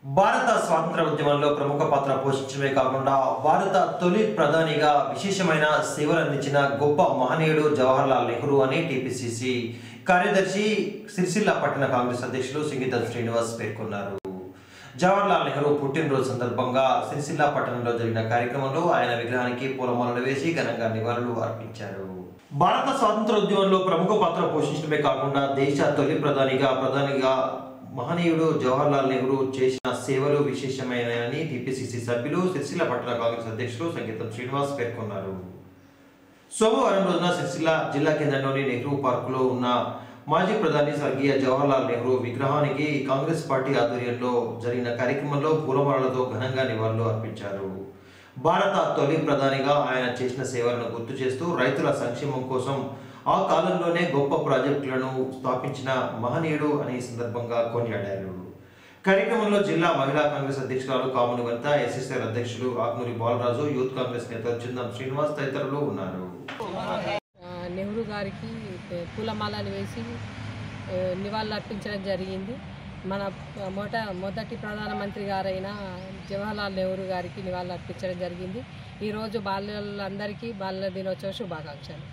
భారత స్వాతంత్ర ఉద్యమంలో ప్రముఖ పాత్ర పోషించడమే కాకుండా భారత తొలి ప్రధానిగా విశేషమైన సేవలు అందించిన గొప్ప మహనీయుడు జవహర్లాల్ నెహ్రూ అని టీపీసీసీ కార్యదర్శి సిరిసిల్ల పట్టణ కాంగ్రెస్ అధ్యక్షులు సింగీతం శ్రీనివాస్ పేర్కొన్నారు జవహర్లాల్ నెహ్రూ పుట్టినరోజు సందర్భంగా సిరిసిల్ల పట్టణంలో జరిగిన కార్యక్రమంలో ఆయన విగ్రహానికి పూలమాలలు వేసి ఘనంగా నివాళులు అర్పించారు భారత స్వాతంత్ర ఉద్యమంలో ప్రముఖ పాత్ర పోషించడమే కాకుండా దేశ తొలి ప్రధానిగా ప్రధానిగా మహనీయుడు జవహర్లాల్ నెహ్రూ చేసిన సేవలు విశేషమైనని టీపీసీసీ సభ్యులు సిరిసిల్ల పట్టణ కాంగ్రెస్ అధ్యక్షులు సంగీతం శ్రీనివాస్ పేర్కొన్నారు సోమవారం రోజున సిరిసిల్ల జిల్లా కేంద్రంలోని నెహ్రూ పార్కులో ఉన్న మాజీ ప్రధాని స్వర్గీయ జవహర్లాల్ నెహ్రూ విగ్రహానికి కాంగ్రెస్ పార్టీ ఆధ్వర్యంలో జరిగిన కార్యక్రమంలో పూలమాలలతో ఘనంగా నివాళులు అర్పించారు భారత తొలి ప్రధానిగా ఆయన చేసిన సేవలను గుర్తు చేస్తూ రైతుల సంక్షేమం కోసం ఆ కాలంలోనే గొప్ప ప్రాజెక్టులను స్థాపించిన మహనీయుడు అని ఈ సందర్భంగా కొనియాడారు కార్యక్రమంలో జిల్లా మహిళా కాంగ్రెస్ అధ్యక్షురాలు కాముని వనిత ఎస్ఎస్ఆర్ అధ్యక్షులు ఆగ్నూరి బాలరాజు యూత్ కాంగ్రెస్ నేత చిందం శ్రీనివాస్ తదితరులు ఉన్నారు ఆ, నెహ్రూ గారికి ఏ, పూలమాలలు వేసి ఏ, నివాళులు అర్పించడం జరిగింది మన మొట మొదటి ప్రధానమంత్రి గారైన జవహర్లాల్ నెహ్రూ గారికి నివాళులు అర్పించడం జరిగింది ఈరోజు బాల్యులందరికీ బాల్య దినోత్సవ శుభాకాంక్షలు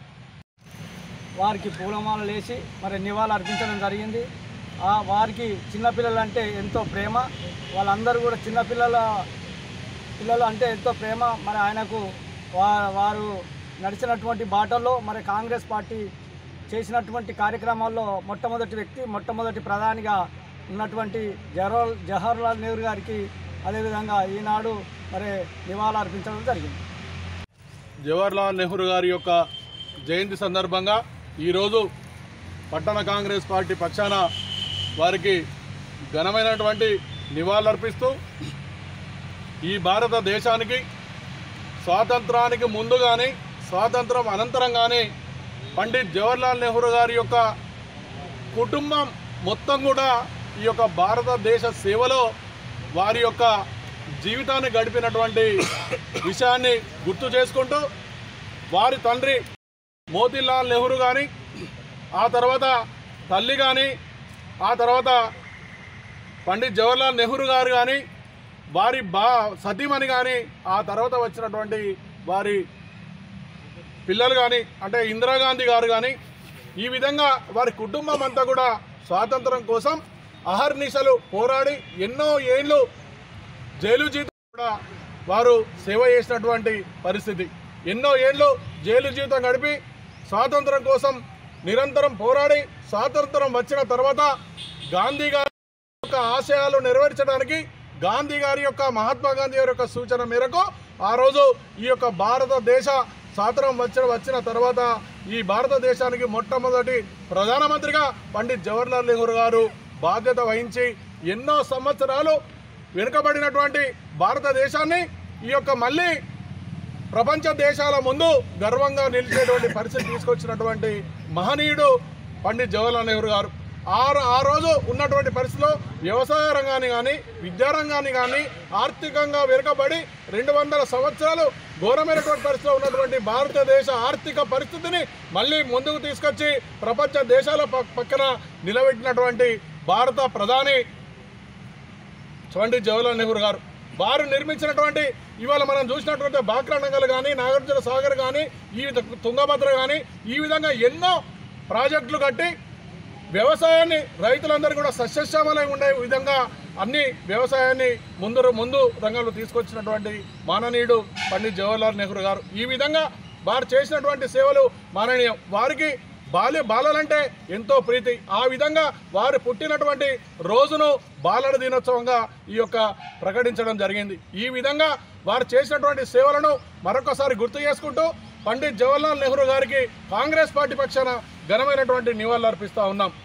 వారికి పూలమాలలు వేసి మరి నివాళులు అర్పించడం జరిగింది ఆ వారికి చిన్నపిల్లలు అంటే ఎంతో ప్రేమ వాళ్ళందరూ కూడా చిన్నపిల్లల పిల్లలు అంటే ఎంతో ప్రేమ మరి ఆయనకు వా వారు నడిచినటువంటి బాటల్లో మరి కాంగ్రెస్ పార్టీ చేసినటువంటి కార్యక్రమాల్లో మొట్టమొదటి వ్యక్తి మొట్టమొదటి ప్రధానిగా ఉన్నటువంటి జవహర్ జవహర్లాల్ నెహ్రూ గారికి అదేవిధంగా ఈనాడు మరి నివాళులు అర్పించడం జరిగింది జవహర్లాల్ నెహ్రూ గారి యొక్క జయంతి సందర్భంగా ఈరోజు పట్టణ కాంగ్రెస్ పార్టీ పక్షాన వారికి ఘనమైనటువంటి నివాళులర్పిస్తూ ఈ భారతదేశానికి స్వాతంత్రానికి ముందు కానీ స్వాతంత్రం అనంతరం కానీ పండిత్ జవహర్లాల్ నెహ్రూ గారి యొక్క కుటుంబం మొత్తం కూడా ఈ యొక్క భారతదేశ సేవలో వారి యొక్క జీవితాన్ని గడిపినటువంటి విషయాన్ని గుర్తు చేసుకుంటూ వారి తండ్రి మోతీలాల్ నెహ్రూ కానీ ఆ తర్వాత తల్లి కానీ ఆ తర్వాత పండిత్ జవహర్లాల్ నెహ్రూ గారు కానీ వారి బా సతీమణి కానీ ఆ తర్వాత వచ్చినటువంటి వారి పిల్లలు కానీ అంటే ఇందిరాగాంధీ గారు కానీ ఈ విధంగా వారి కుటుంబం అంతా కూడా స్వాతంత్రం కోసం అహర్నిశలు పోరాడి ఎన్నో ఏళ్ళు జైలు జీవితం కూడా వారు సేవ చేసినటువంటి పరిస్థితి ఎన్నో ఏళ్ళు జైలు జీవితం గడిపి స్వాతంత్రం కోసం నిరంతరం పోరాడి స్వాతంత్రం వచ్చిన తర్వాత గాంధీ గారి యొక్క ఆశయాలు నెరవేర్చడానికి గాంధీ గారి యొక్క మహాత్మా గాంధీ గారి యొక్క సూచన మేరకు ఆ రోజు ఈ యొక్క భారతదేశ స్వాతంత్రం వచ్చిన వచ్చిన తర్వాత ఈ భారతదేశానికి మొట్టమొదటి ప్రధానమంత్రిగా పండిత్ జవహర్లాల్ నెహ్రూ గారు బాధ్యత వహించి ఎన్నో సంవత్సరాలు వెనుకబడినటువంటి భారతదేశాన్ని ఈ యొక్క మళ్ళీ ప్రపంచ దేశాల ముందు గర్వంగా నిలిచేటువంటి పరిస్థితి తీసుకొచ్చినటువంటి మహనీయుడు పండిత్ జవహర్లాల్ నెహ్రూ గారు ఆ రో- ఆ రోజు ఉన్నటువంటి పరిస్థితిలో వ్యవసాయ రంగాన్ని కానీ విద్యారంగాన్ని కానీ ఆర్థికంగా వెనుకబడి రెండు వందల సంవత్సరాలు ఘోరమైనటువంటి పరిస్థితిలో ఉన్నటువంటి భారతదేశ ఆర్థిక పరిస్థితిని మళ్ళీ ముందుకు తీసుకొచ్చి ప్రపంచ దేశాల ప- పక్కన నిలబెట్టినటువంటి భారత ప్రధాని పండిత్ జవహర్లాల్ నెహ్రూ గారు వారు నిర్మించినటువంటి ఇవాళ మనం చూసినటువంటి బాక్రా నంగల్ కానీ నాగార్జున సాగర్ కానీ ఈ విధ- తుంగభద్ర కానీ ఈ విధంగా ఎన్నో ప్రాజెక్టులు కట్టి వ్యవసాయాన్ని రైతులందరూ కూడా సస్యశ్యామలై ఉండే విధంగా అన్ని వ్యవసాయాన్ని ముందు ముందు రంగంలో తీసుకొచ్చినటువంటి మాననీయుడు పండిత్ జవహర్లాల్ నెహ్రూ గారు ఈ విధంగా వారు చేసినటువంటి సేవలు మాననీయం వారికి బాల్య బాలలంటే ఎంతో ప్రీతి ఆ విధంగా వారు పుట్టినటువంటి రోజును బాలల దినోత్సవంగా ఈ యొక్క ప్రకటించడం జరిగింది ఈ విధంగా వారు చేసినటువంటి సేవలను మరొకసారి గుర్తు చేసుకుంటూ పండిత్ జవహర్లాల్ నెహ్రూ గారికి కాంగ్రెస్ పార్టీ పక్షాన ఘనమైనటువంటి నివాళులు అర్పిస్తూ ఉన్నాం